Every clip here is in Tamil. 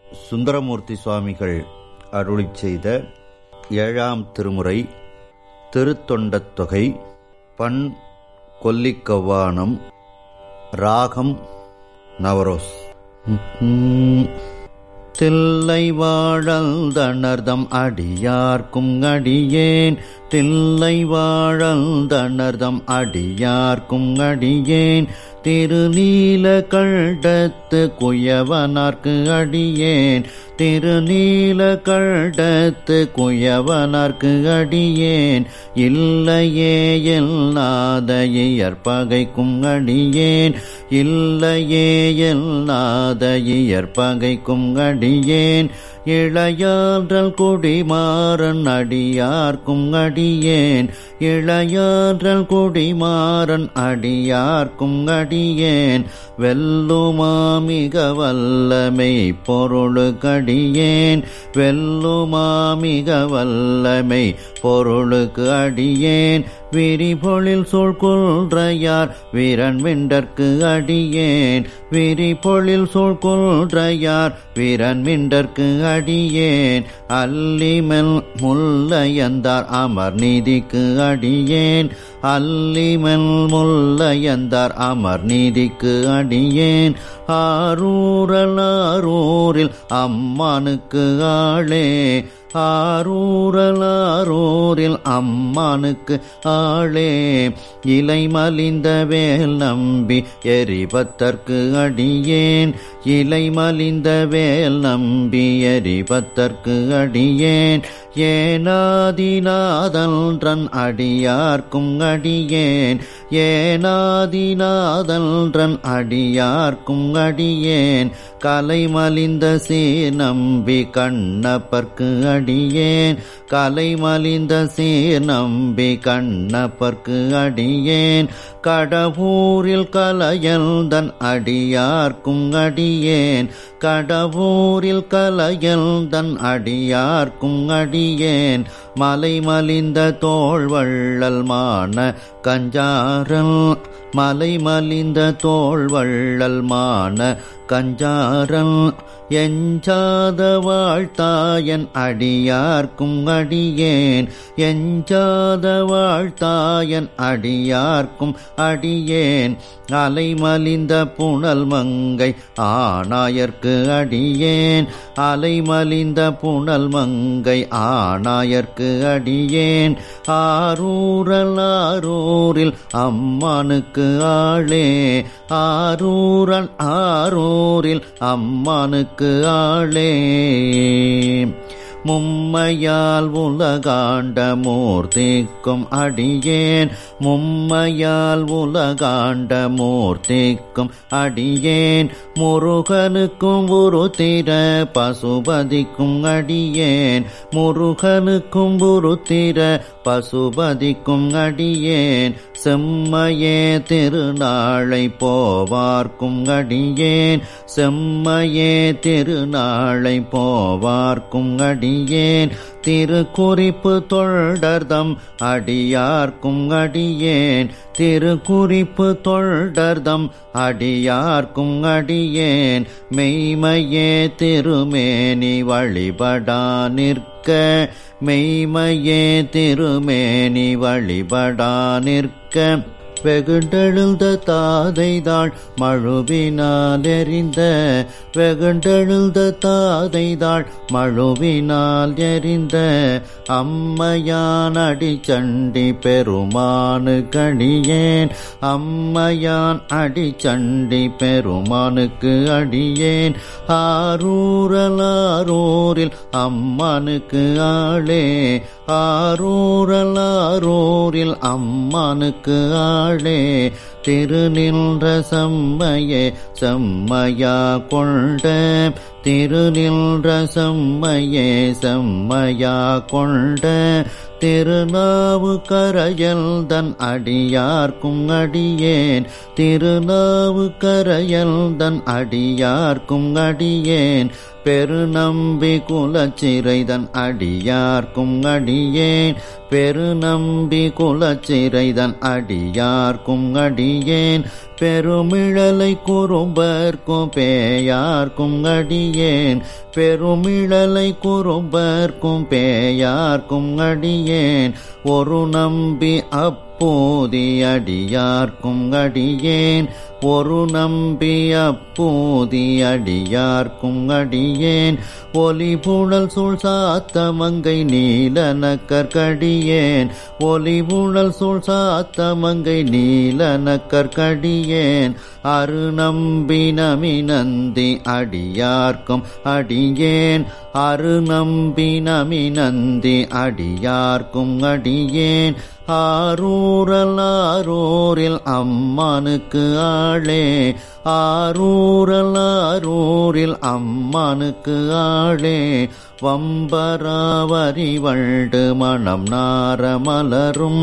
சுந்தரமூர்த்தி சுவாமிகள் அருளிச் செய்த ஏழாம் திருமுறை திருத்தொண்டத் தொகை பண் கொல்லிக்கவ்வானம் ராகம் நவரோஸ் தில்லை வாழல்தனர்தம் அடியார்க்கும் அடியேன் தில்லை வாழல்தனர்தம் அடியார்க்கும் அடியேன் திருநீல கண்டத்து குயவனார்க்கு அடியேன் திருநீல கண்டத்து குயவனார்க்கு அடியேன் இல்லையே எல்லாத இயற்பகைக்கும் அடியேன் இல்லையே எல்லாத இயற்பகைக்கும் அடியேன் இளையான்றல் குடிமாறன் அடியார்க்கும் அடியேன் இளையான்றல் குடிமாறன் அடியார்க்கும் அடியேன் வெல்லுமா மிக வல்லமை பொருளுக்கடியேன் வெல்லுமா மிக வல்லமை பொருளுக்கு அடியேன் விரிபொழில் சூழ்கொள்றையார் வீரன் விண்டற்கு அடியேன் விரிபொழில் சூழ்கொள்றையார் வீரன் விண்டற்கு அடியேன் அல்லிமெல் முல்லையந்தார் அமர் நீதிக்கு அடியேன் அல்லிமெல் முல்லையந்தார் அமர் நீதிக்கு அடியேன் ஆரூரல் ஆரூரில் அம்மானுக்கு ஆளே ஆரூரல் ஆரூரில் அம்மானுக்கு ஆளே இலை மலிந்த வேல் நம்பி எரிபத்தற்கு அடியேன் இலை மலிந்த வேல் நம்பி எரிபத்தற்கு அடியேன் ஏனாதிநாதன்றன் அடியார்க்கும் அடியேன் ஏனாதிநாதன்றன் அடியார்க்கும் அடியேன் கலை மலிந்த சீர் நம்பி கண்ணப்பர்க்கு அடியேன் கலை மலிந்த சீர் நம்பி கண்ணப்பர்க்கு அடியேன் கடவுரில் கலையல்தன் அடியார்க்கும் அடியேன் கடவுரில் கலையல்தன் அடியார்க்கும் அடியேன் மலை மலிந்த தோள்வள்ளல் மான கஞ்சாரல் மலை மலிந்த தோள்வள்ளல் மான கஞ்சாரல் எஞ்சாத வாழ்த்தாயன் அடியார்க்கும் அடியேன் எஞ்சாத வாழ்த்தாயன் அடியார்க்கும் அடியேன் அலை மலிந்த புனல் மங்கை ஆனாயர்க்கு அடியேன் அலை மலிந்த புனல் மங்கை ஆனாயர்க்கு அடியேன் ஆரூரல் ஆரூரில் அம்மானுக்கு ஆளே ஆரூரல் ஆரூரில் அம்மானுக்கு ஆளே மும்மையால் உலகாண்ட மூர்த்திக்கும் அடியேன் மும்மையால் உலகாண்ட மூர்த்திக்கும் அடியேன் முருகனுக்கும் ஒரு திர பசுபதிக்கும் அடியேன் முருகனுக்கும் ஒரு திர பசுபதிக்கும் அடியேன் செம்மையே திருநாளை போவார்க்கும் அடியேன் செம்மையே திருநாளை போவார்க்கும் அடியேன் திருக்குறிப்பு தொண்டர்தம் அடியார்க்கும் அடியேன் திருக்குறிப்பு தொண்டர்தம் அடியார்க்கும் அடியேன் மெய்மையே திருமேனி வழிபடா நிற்க மெய்மையே திருமேனி வழிபடா நிற்க வெகுண்டெழுந்த தாதைதாள் மழுவினால் எறிந்த வெகுண்டெழுந்த தாதைதாள் மழுவினால் எறிந்த அம்மையான் அடிச்சண்டி பெருமானு கடியேன் அம்மையான் அடிச்சண்டி பெருமானுக்கு அடியேன் ஆரூரல் ஆரூரில் அம்மானுக்கு ஆளே ஆரூரல் ஆரூரில் அம்மானுக்கு ஆளே திருநின்ற செம்மையே செம்மையா கொண்ட திருநின்ற செம்மையே செம்மையா கொண்ட திருநாவு கரையல் தன் அடியார்க்கும் அடியேன் திருநாவு கரையல் தன் அடியார்க்கும் அடியேன் பெருநம்பி குலச்சிறைதன் அடியார்க்கும் அடியேன் பெருநம்பி குலச்சிறைதன் அடியார்க்கும் அடியேன் பெருமிழலை குறும்பர்க்கும் பேயார்க்கும் அடியேன் பெருமிழலை குறும்பர்க்கும் பேயார்க்கும் அடியேன் ஒரு நம்பி அப்போதி அடியார்க்கும் அடியேன் ஒரு நம்பி அப்போதி அடியார்க்கும் அடியேன் ஒலி புழல் சூழ் சாத்த மங்கை நீலன கற்கடியேன் ஒலி புழல் சூழ் சாத்த மங்கை நீலன கற்கடியேன் அரு நம்பி நமினந்தி அடியார்க்கும் அடியேன் அரு நம்பி நமினந்தி அடியார்க்கும் அடியேன் ஆரூரல் ஆரூரில் அம்மானுக்கு ஆளே ஆரூரல் ஆரூரில் அம்மானுக்கு ஆளே வம்பராவரி வண்டு மணம் நார மலரும்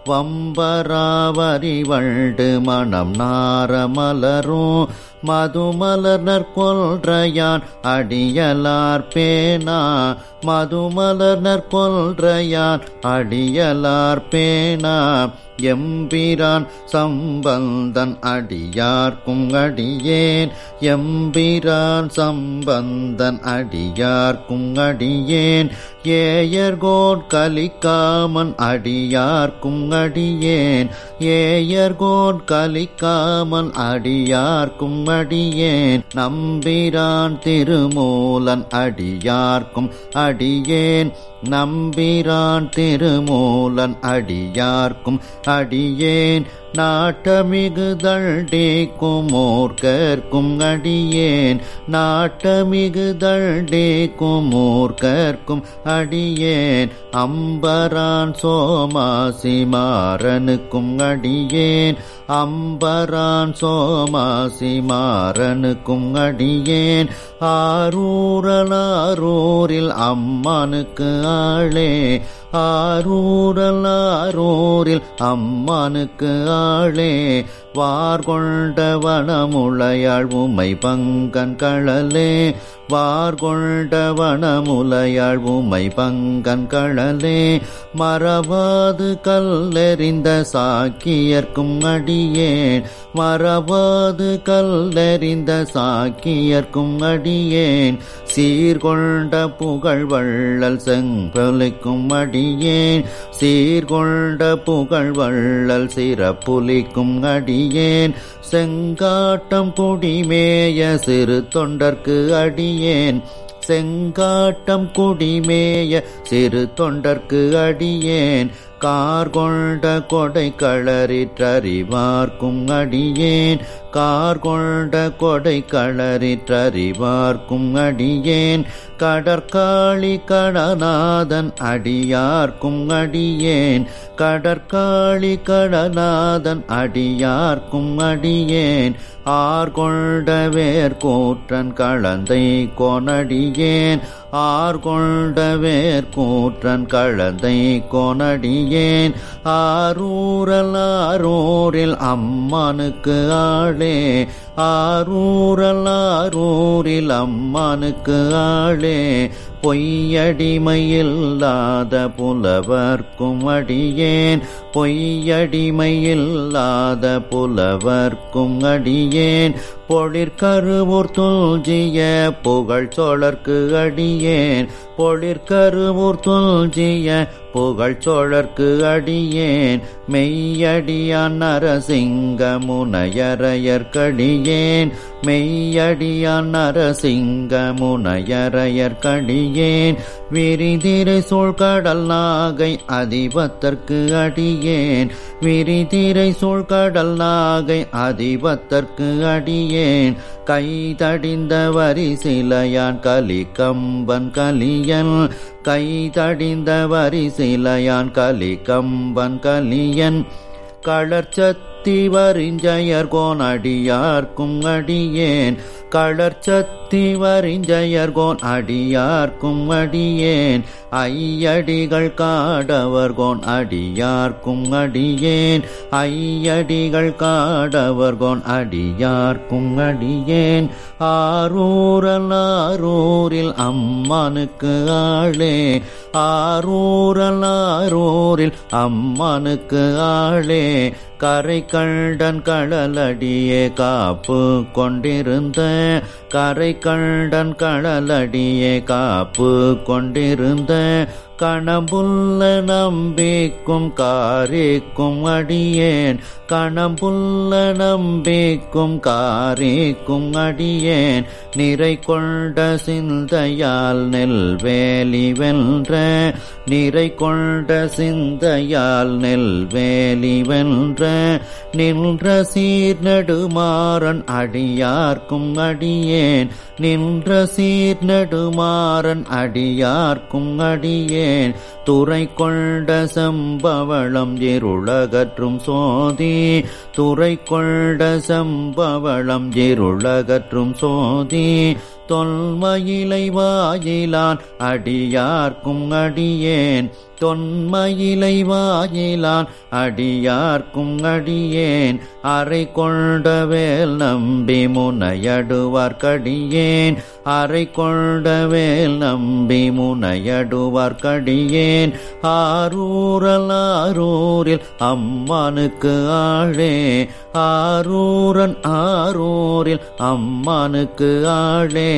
வம்பராவரி வண்டு மணம் நார மலரும் மதுமலர்னர் கொல்றையான் அடியலார் பேனா மதுமலர்னர் கொல்றையான் அடியலார் பேனா எம்பிரான் சம்பந்தன் அடியார்க்கும் அடியேன் எம்பிரான் சம்பந்தன் அடியார்க்கும் அடியேன் ஏயர்கோட் கலிக்காமன் அடியார்க்கும் அடியேன் ஏயர்கோட் கலிக்காமன் அடியார்க்கும் அடியேன் நம்பிரான் திருமூலன் அடியார்க்கும் அடியேன் நம்பிரான் திருமூலன் அடியார்க்கும் அடியேன் நாட்டமிகு தண்டேக்கும் ஓர்கற்கும் அடியேன் நாட்டமிகு தண்டேக்கும் ஓர்கற்கும் அடியேன் அம்பரான் சோமாசி மாறனுக்கும் அடியேன் அம்பரான் சோமாசி மாறனுக்கும் அடியேன் ஆரூரலாரூரில் அம்மானுக்கு ஆளே ஆரூரல் ஆரூரில் அம்மானுக்கு ஆளே வார்கொண்ட வனமுளையாள் உமை பங்கன் கழலே வார்கொண்ட வனமுலையாள் உமை பங்கன் கழலே மறவாது கல்லெறிந்த சாக்கியர்க்கும் அடியேன் மறவாது கல்லெறிந்த சாக்கியர்க்கும் அடியேன் சீர்கொண்ட புகழ் வள்ளல் செங்கொலிக்கும் அடியேன் சீர்கொண்ட புகழ் வள்ளல் சிறப்புலிக்கும் அடியேன் செங்காட்டம் குடிமேய சிறு தொண்டர்க்கு அடியேன் செங்காட்டம் குடிமேய சிறு தொண்டர்க்கு அடியேன் கார் கொண்ட கொடை களறிற்றறிவார்க்கும் அடியேன் கார் கொண்ட கொடை களறிற்றறிவார்க்கும் அடியேன் கடற்காளி கடநாதன் அடியார்க்கும் அடியேன் கடற்காளி கடநாதன் அடியார்க்கும் அடியேன் ஆர்கொண்ட வேர்கூற்றன் களந்தை கொனடியேன் ஆர்கொண்ட வேர்கூற்றன் களந்தை கொனடியேன் ஆரூரல் ஆரூரில் அம்மானுக்கு ஆளே ஆரூரல் ஆரூரில் அம்மானுக்கு ஆளே பொய்யடிமையில்லாத புலவர்க்கும் அடியேன் பொய்யடிமையில்லாத புலவர்க்கும் அடியேன் பொழிற்கருவூர் துல்ஜிய புகழ் சோழர்க்கு அடியேன் பொழிற்கருவூர் துல்ஜிய புகழ் சோழர்க்கு அடியேன் மெய்யடியான் நரசிங்க முனையரையர்கடியேன் மெய்யடியான் நரசிங்க முனையரையர்கடியேன் விரிதிரை சூழ்கடல் நாகை அதிபத்தற்கு அடியேன் விரிதிரை சூழ்கடல் நாகை அதிபத்தற்கு அடியேன் கைதடிந்த வரி சிலையான் கலி கம்பன் கலியன் கைதடிந்த வரி சிலையான் கலி கம்பன் கலியன் களர்ச்சத்தி வரிஞ்சயர் கோனடியார்க்கும் அடியேன் களர்ச்சத்தி அத்தி வரிஞ்சயர்கோன் அடியார்க்கும் அடியேன் ஐயடிகள் காடவர்கோன் அடியார்க்கும் அடியேன் ஐயடிகள் காடவர்கோன் அடியார்க்கும் அடியேன் ஆரூரல் ஆரூரில் அம்மனுக்கு ஆளே ஆரூரல் ஆரூரில் அம்மனுக்கு ஆளே கரை கண்டன் கடலடியே காப்பு கொண்டிருந்த கரை கண்டன் கடலடியே காப்பு கொண்டிருந்த கணம்புல்ல நம்பிக்கும் காரிக்கும் அடியேன் கணம்புல்ல நம்பிக்கும் காரிக்கும் அடியேன் நிறை கொண்ட சிந்தையால் நெல் வேலி வென்ற நிறை கொண்ட சிந்தையால் நெல் வேலி வென்ற நின்ற சீர் நெடுமாறன் அடியார்க்கும் அடியேன் நின்ற சீர் நெடுமாறன் அடியார்க்கும் அடியேன் துறை கொண்ட செம்பவளம் இருளகற்றும் சோதி துறை கொண்ட செம்பவளம் இருளகற்றும் சோதி தொன்மயிலை வாயிலான் அடியார்க்கும் அடியேன் தொன்மயிலை வாயிலான் அடியார்க்கும் அடியேன் அறை கொண்ட வேல் நம்பி முனையடுவார்க்கடியேன் அறை கொண்ட வேல் நம்பி முனையடுவார்க்கடியேன் ஆரூரல் ஆரூரில் அம்மனுக்கு ஆளே ஆரூரன் ஆரூரில் அம்மனுக்கு ஆளே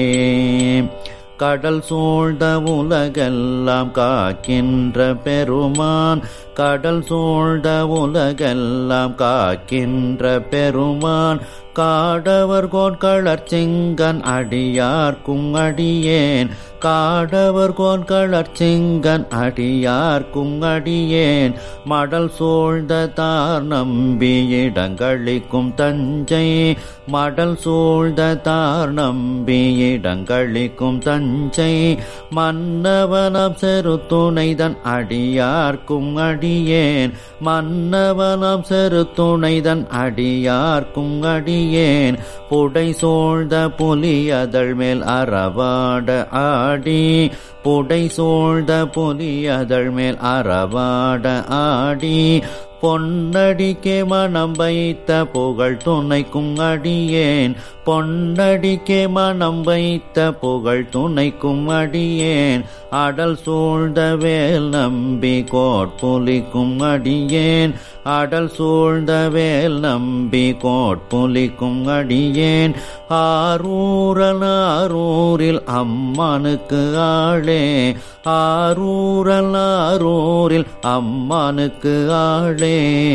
கடல் சூழ்ந்த உலகெல்லாம் காக்கின்ற பெருமான் கடல் சூழ்ந்த உலகெல்லாம் காக்கின்ற பெருமான் காடவர் கோட்களர் செங்கன் அடியார்க்கும் அடியேன் காடவர் கோட்களர் செங்கன் அடியார்க்கும் அடியேன் மடல் சூழ்ந்த தார் நம்பி இடங்களிக்கும் தஞ்சை மடல் சூழ்ந்த தார் நம்பி இடங்களிக்கும் தஞ்சை மன்னவனம் செரு துணைதன் அடியார்க்கும் அடியேன் மன்னவனம் செரு துணைதன் அடியார்க்கும் அடியேன் புடை சூழ்ந்த புலி அதழ் மேல் அறவாட ஆடி புடை சூழ்ந்த புலி அதழ் மேல் அறவாட ஆடி பொன்னடிக்கே மனம் வைத்த புகழ் துணைக்கும் அடியேன் பொன்னடிக்கே மனம் வைத்த புகழ் துணைக்கும் அடியேன் அடல் சூழ்ந்த வேல் நம்பி கோட்புலிக்கும் அடியேன் அடல் சூழ்ந்த வேல் நம்பி கோட்புலிக்கும் அடியேன் ஆரூரன் ஆரூரில் அம்மனுக்கு ஆளே ஆரூரல் ஆரூரில் அம்மனுக்கு ஆளே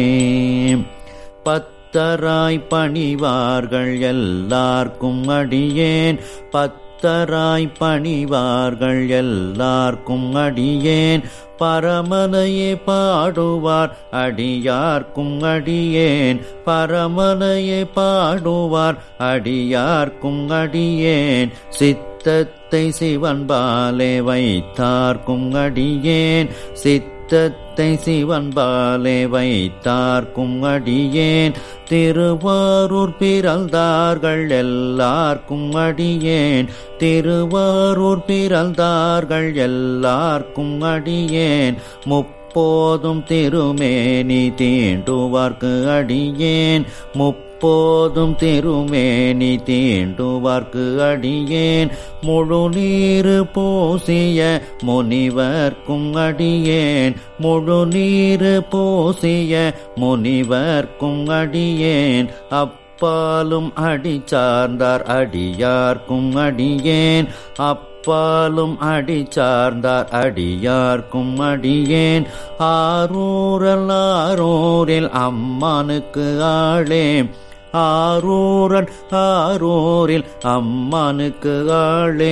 பத்தராய் பணிவார்கள் எல்லார்க்கும் அடியேன் பத்தராய் பணிவார்கள் எல்லார்க்கும் அடியேன் பரமனையே பாடுவார் அடியார்க்கும் அடியேன் பரமனையே பாடுவார் அடியார்க்கும் அடியேன் சித்தத்தை சிவன்பாலே வைத்தார்க்கும் அடியேன் சித்தத்தை சிவன்பாலே வைத்தார்க்கும் அடியேன் திருவாரூர் பிறந்தார்கள் எல்லார்க்கும் அடியேன் திருவாரூர் பிறந்தார்கள் எல்லார்க்கும் அடியேன் முப்போதும் திருமேனி தீண்டுவார்க்கு அடியேன் முப்போதும் திருமேனி தீண்டுவார்க்கு அடியேன் முழு நீரு பூசிய முனிவர்க்கும் அடியேன் முழு நீரு பூசிய முனிவர்க்கும் அடியேன் அப்பாலும் அடி சார்ந்தார் அடியார்க்கும் அடியேன் அப்பாலும் அடி சார்ந்தார் அடியார்க்கும் அடியேன் ஆரூரல் ஆரூரில் அம்மானுக்கு ஆளே ஆரூரன் ஆரூரில் அம்மானுக்கு ஆளே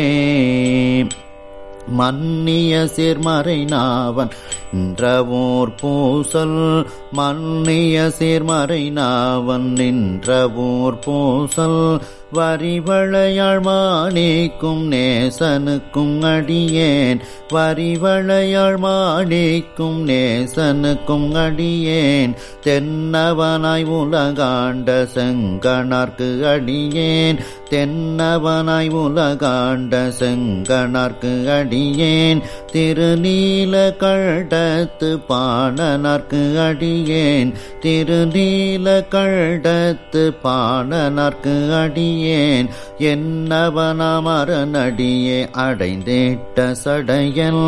மன்னிய சீர்மறை நாவன் நின்றவோர் பூசல் மன்னிய சீர்மறை நாவன் நின்றவோர் பூசல் வரிவளையாள் மாணிக்கும் நேசனுக்கும் அடியேன் வரிவளையாள் மாணிக்கும் நேசனுக்கும் அடியேன் தென்னவனாய் உலகாண்ட செங்கணர்க்கு அடியேன் தென்னவனாய் உலகாண்ட செங்கணர்க்கு அடியேன் திருநீல கண்டத்து பாணனர்க்கு அடியேன் திருநீல கண்டத்து பாணனர்க்கு அடியேன் என்னவனமரனடியே அடைந்தேட்ட சடையல்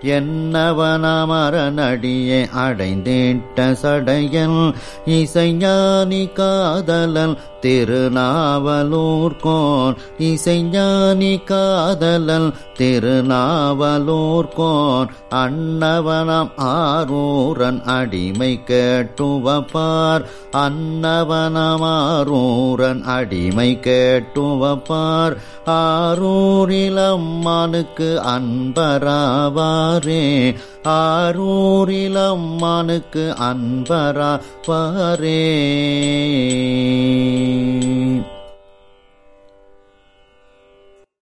என்னவனமரனடியே அடைந்தேட்ட சடையல் இசைஞானி காதலல் திருநாவலூர்கோன் இசைஞானி காதலல் திருநாவலூர்கோன் அன்னவனம் ஆரூரன் அடிமை கேட்டுவப்பார் அன்னவனம் ஆரூரன் அடிமை கேட்டுவப்பார் ஆரூரிலம்மானுக்கு அன்பராவாரே ஆரூரிலம்மானுக்கு அன்பராவாரே